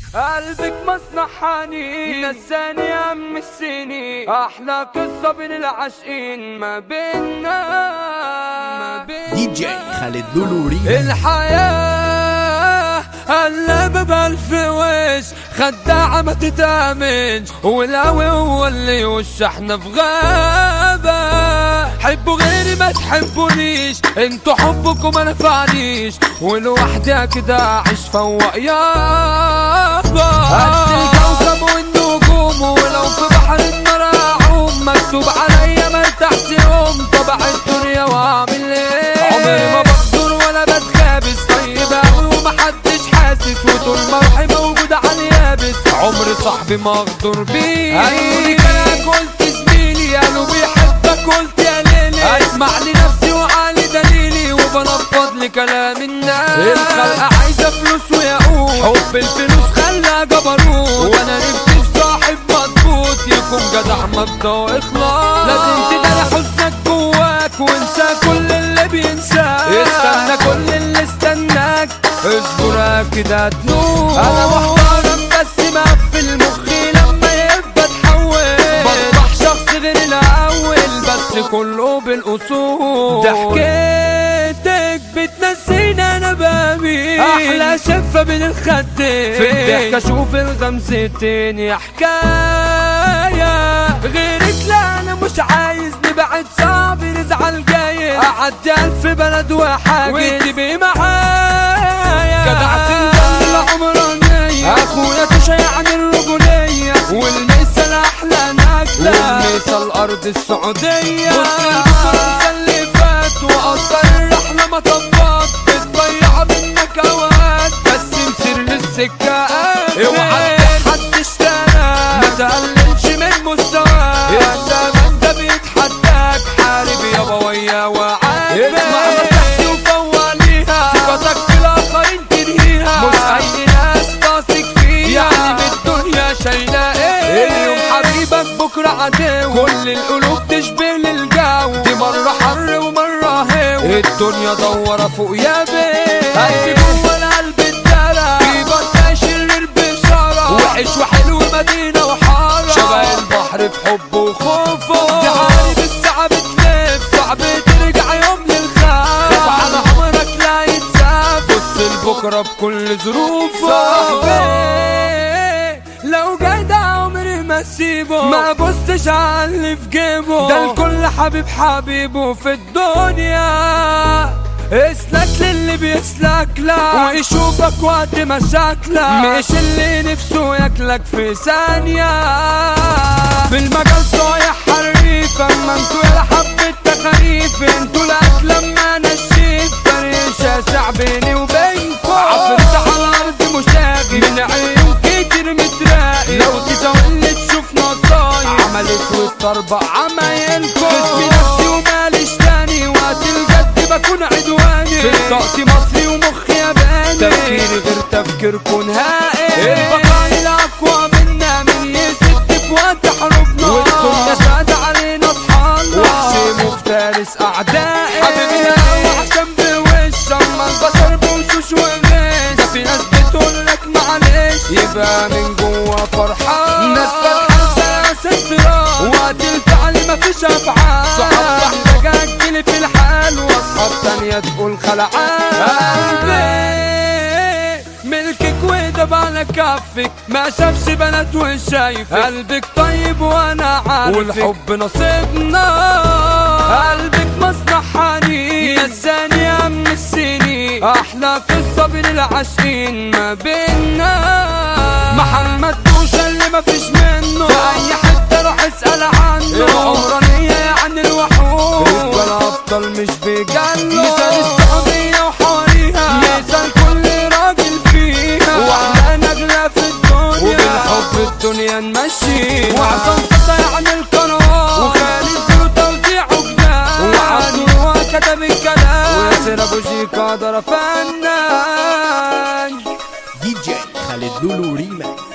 قلبك مصنع حنين نساني يا ام السنين احلى قصه بين العاشقين ما بيننا ما بيننا دي جي خالد لولو ريما الحياة قلب بألف وش خداعة ما تتأمنش والهوى هو اللي وش احنا في غابة حبوا غيري ما تحبونيش انتوا حبكم ما نفعنيش ولوحدي كده اعيش فوق يابا قد الكوكب والنجوم ولو في بحر النار اعوم مكتوب عليا ما تحت يوم طبع الدنيا واعمل ايه عمري ما بقدر ولا بتخابس طيب اوي ومحدش حاسس وطول ما روحي موجودة على اليابس عمري صاحبي ما اغدر بيه قالوا كلامك قلت زميلي قالوا بيحبك قلت يا ليلي اسمع لنفسي وعلي دليلي وبنفض لكلام الناس الخلقة عايزة فلوس وياقوت حب الفلوس خلى جبروت وانا نفسي في صاحب مظبوط يكون جدع مبدأ واخلاص لازم تدلع حزنك جواك وانسى كل اللي بينساك استنى كل اللي استناك اصبر كده هتنور انا محترم بس مقفل مخي لما يبقى اتحول بصبح شخص غير الاول بس كله بالاصول ضحكتك بتنسيني انا بابي احلى شفه بين الخدين في الضحك اشوف الغمزتين يا حكايه غيرك لا انا مش عايز نبعد صعب نزعل جاي اعدي الف بلد وحاجز وتبقي معايا جدع سندل العمرانية اخويا تشيع الرجولية والمثل احلى نجلة والمثل الارض السعودية بص البصر اللي فات وقدر الرحلة مطبات بتضيع منك اوقات بس مسير للسكة اوعى حد اشترى ما تقللش من مستواك الزمن ده بيتحداك حارب يابا ويا وعاد اسمع نصيحتي وفوق ليها ثقتك في الاخرين تنهيها مش اي ناس تثق فيها يعني بالدنيا شايله ايه اليوم حبيبك بكره عدو كل القلوب تشبه للجو دي مره حر ومره هو الدنيا دوره فوق يا بيه قلبي جوه القلب اتدرى في بطة شرير بشرى وحش وحلو مدينة وحارة شبه البحر في حبه وخوفه دي عالي بالساعة بتلف صعب ترجع يوم للخاف خاف على عمرك لا يتساب بص لبكرة بكل ظروفه صاحبي لو جاي ده عمري ما اسيبه ما بصش على اللي في جيبه ده الكل حبيب حبيبه في الدنيا اسلك للي بيسلك لك ويشوفك وقت مشاكلك مش اللي نفسه ياكلك في ثانية في المجال صايح حريف اما انتوا يا حبة تخاريف انتوا الاكل لما نشيت فرق شاسع بيني وبينكم عفرت على الارض مشاغي من عيون كتير متراقي لو تزولي تشوف نصايح عمل اسود اربع عمايلكم اسمي نفسي وماليش تاني وقت الجد بكون عدواني في طاقتي مصري ومخي ياباني تفكيري غير تفكيركم نهائي البقاء الاقوى منا من يسد في وقت حروبنا والدنيا شاد علينا اصحابنا وحشي مفترس اعدائي حبيبي انا عشان بوش اما البشر بوشوش وغش ده في ناس بتقول لك معلش يبقى من جوا فرحان ناس فرحان سياسة فراق وقت الفعل مفيش افعال صحاب محتاجة تجيلي في الحال واصحاب تانية تقول خلعان قلبي ملكك ودب على كفك ما شافش بنات وشايف قلبك طيب وانا عارفك والحب نصيبنا قلبك مصنع حنين نساني يا ام السنين احلى قصه بين العاشقين ما بيننا محمد دوشه اللي ما فيش منه في اي حته روح اسال عنه العمرانيه يعني الوحوش رجاله ابطال مش بيجنوا مثال السعوديه وحواليها مثال كل راجل فيها واحلى نجله في الدنيا وبالحب الدنيا نمشي وعصام فتى يعني القناه وخالد له توزيع وجدان وعبد هو كتب الكلام وياسر ابو شيكا ضرب فنان دي جي خالد لولو ريما